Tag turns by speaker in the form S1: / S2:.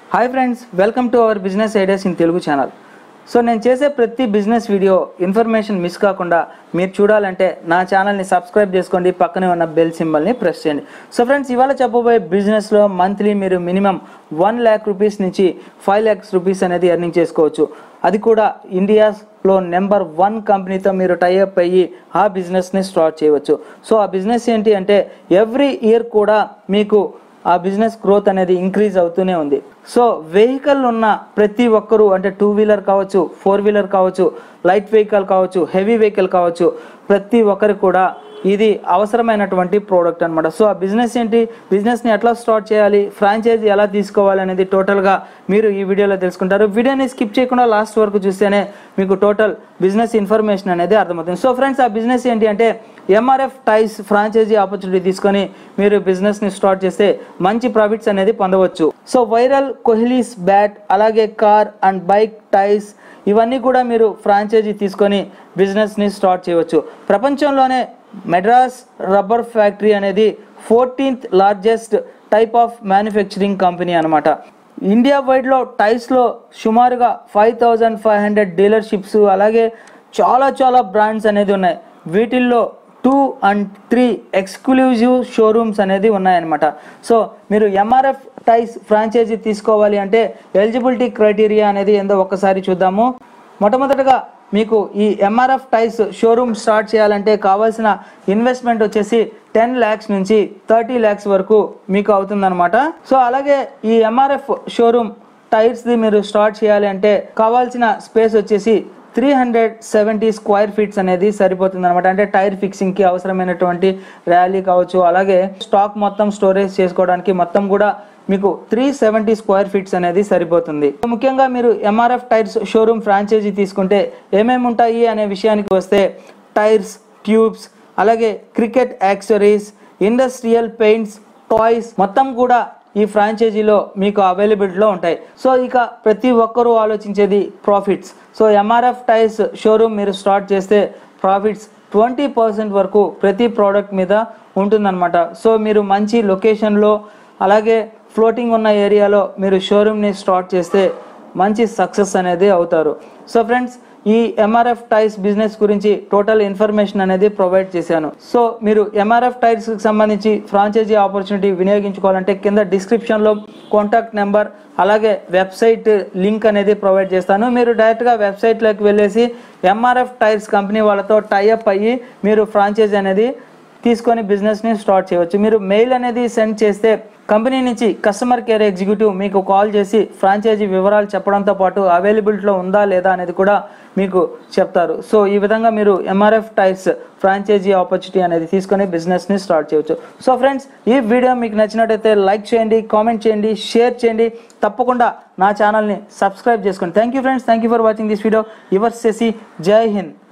S1: hi friends welcome to our business ideas in Telugu channel so నేను చేసే ప్రతి business video information miss కాకుండా మీరు చూడాలంటే నా ఛానల్ని సబ్స్క్రైబ్ చేసుకోండి పక్కనే ఉన్న బెల్ సింబల్ని ప్రెస్ చేయండి సో ఫ్రెండ్స్ ఇవాళ చెప్పబోయే బిజినెస్లో మంత్లీ మీరు మినిమం వన్ ల్యాక్ రూపీస్ నుంచి ఫైవ్ ల్యాక్స్ రూపీస్ అనేది ఎర్నింగ్ చేసుకోవచ్చు అది కూడా ఇండియాలో నెంబర్ వన్ కంపెనీతో మీరు టైఅప్ అయ్యి ఆ బిజినెస్ని స్టార్ట్ చేయవచ్చు సో ఆ బిజినెస్ ఏంటి అంటే ఎవ్రీ ఇయర్ కూడా మీకు ఆ బిజినెస్ గ్రోత్ అనేది ఇంక్రీజ్ అవుతూనే ఉంది సో వెహికల్ ఉన్న ప్రతి ఒక్కరూ అంటే టూ వీలర్ కావచ్చు ఫోర్ వీలర్ కావచ్చు లైట్ వెహికల్ కావచ్చు హెవీ వెహికల్ కావచ్చు ప్రతి ఒక్కరికి కూడా ఇది అవసరమైనటువంటి ప్రోడక్ట్ అనమాట సో ఆ బిజినెస్ ఏంటి బిజినెస్ని ఎట్లా స్టార్ట్ చేయాలి ఫ్రాంచైజీ ఎలా తీసుకోవాలి అనేది టోటల్గా మీరు ఈ వీడియోలో తెలుసుకుంటారు వీడియోని స్కిప్ చేయకుండా లాస్ట్ వరకు చూస్తేనే మీకు టోటల్ బిజినెస్ ఇన్ఫర్మేషన్ అనేది అర్థమవుతుంది సో ఫ్రెండ్స్ ఆ బిజినెస్ ఏంటి అంటే ఎంఆర్ఎఫ్ టైస్ ఫ్రాంచైజీ ఆపర్చునిటీ తీసుకొని మీరు బిజినెస్ని స్టార్ట్ చేస్తే మంచి ప్రాఫిట్స్ అనేది పొందవచ్చు సో వైరల్ కోహ్లీస్ బ్యాట్ అలాగే కార్ అండ్ బైక్ టైస్ ఇవన్నీ కూడా మీరు ఫ్రాంచైజీ తీసుకొని బిజినెస్ని స్టార్ట్ చేయవచ్చు ప్రపంచంలోనే మెడ్రాస్ రబ్బర్ ఫ్యాక్టరీ అనేది fourteenth largest type of manufacturing company అనమాట ఇండియా వైడ్లో టైస్లో సుమారుగా five thousand five hundred dealerships అలాగే చాలా చాలా బ్రాండ్స్ అనేది ఉన్నాయి వీటిల్లో two and three exclusive showrooms అనేది ఉన్నాయన్నమాట సో మీరు ఎంఆర్ఎఫ్ టైస్ ఫ్రాంచైజీ తీసుకోవాలి అంటే ఎలిజిబిలిటీ క్రైటీరియా అనేది ఏందో ఒక్కసారి చూద్దాము మొట్టమొదటగా మీకు ఈ ఎంఆర్ఎఫ్ టైస్ షోరూమ్ స్టార్ట్ చేయాలంటే కావాల్సిన ఇన్వెస్ట్మెంట్ వచ్చేసి టెన్ ల్యాక్స్ నుంచి థర్టీ ల్యాక్స్ వరకు మీకు అవుతుందన్నమాట సో అలాగే ఈ ఎంఆర్ఎఫ్ షోరూమ్ టైర్స్ది మీరు స్టార్ట్ చేయాలి అంటే కావాల్సిన స్పేస్ వచ్చేసి three hundred seventy square feets అనేది సరిపోతుంది అనమాట అంటే టైర్ ఫిక్సింగ్కి అవసరమైనటువంటి ర్యాలీ కావచ్చు అలాగే స్టాక్ మొత్తం స్టోరేజ్ చేసుకోవడానికి మొత్తం కూడా మీకు త్రీ సెవెంటీ స్క్వేర్ ఫీట్స్ అనేది సరిపోతుంది ముఖ్యంగా మీరు ఎంఆర్ఎఫ్ టైర్స్ షోరూమ్ ఫ్రాంచైజీ తీసుకుంటే ఏమేమి ఉంటాయి అనే విషయానికి వస్తే టైర్స్ ట్యూబ్స్ అలాగే cricket accessories industrial paints toys మొత్తం కూడా ఈ ఫ్రాంచైజీలో మీకు అవైలబిలిటీలో ఉంటాయి సో ఇక ప్రతి ఒక్కరూ ఆలోచించేది profits so MRF tyres showroom మీరు స్టార్ట్ చేస్తే ప్రాఫిట్స్ ట్వంటీ పర్సెంట్ వరకు ప్రతి ప్రోడక్ట్ మీద ఉంటుందన్నమాట సో మీరు మంచి లొకేషన్లో అలాగే ఫ్లోటింగ్ ఉన్న ఏరియాలో మీరు షోరూమ్ని స్టార్ట్ చేస్తే మంచి సక్సెస్ అనేది అవుతారు సో ఫ్రెండ్స్ ఈ ఎంఆర్ఎఫ్ టైర్స్ బిజినెస్ గురించి టోటల్ ఇన్ఫర్మేషన్ అనేది ప్రొవైడ్ చేశాను సో మీరు ఎంఆర్ఎఫ్ టైర్స్ కి సంబంధించి ఫ్రాంచైజీ ఆపర్చునిటీ వినియోగించుకోవాలంటే కింద డిస్క్రిప్షన్లో కాంటాక్ట్ నెంబర్ అలాగే వెబ్సైట్ లింక్ అనేది ప్రొవైడ్ చేస్తాను మీరు డైరెక్ట్గా వెబ్సైట్లోకి వెళ్ళేసి ఎంఆర్ఎఫ్ టైర్స్ కంపెనీ వాళ్ళతో టైఅప్ అయ్యి మీరు ఫ్రాంచైజీ అనేది తీసుకొని బిజినెస్ని స్టార్ట్ చేయవచ్చు మీరు మెయిల్ అనేది సెండ్ చేస్తే కంపెనీ నుంచి కస్టమర్ కేర్ ఎగ్జిక్యూటివ్ మీకు కాల్ చేసి ఫ్రాంచైజీ వివరాలు చెప్పడంతో పాటు అవైలబిలిటీలో ఉందా లేదా అనేది కూడా మీకు చెప్తారు సో ఈ విధంగా మీరు ఎంఆర్ఎఫ్ టైర్స్ ఫ్రాంచైజీ ఆపర్చునిటీ అనేది తీసుకొని బిజినెస్ని స్టార్ట్ చేయవచ్చు సో ఫ్రెండ్స్ ఈ వీడియో మీకు నచ్చినట్టయితే లైక్ చేయండి కామెంట్ చేయండి షేర్ చేయండి తప్పకుండా నా ఛానల్ని సబ్స్క్రైబ్ చేసుకోండి thank you friends thank you for watching this video your సెసి జై హింద్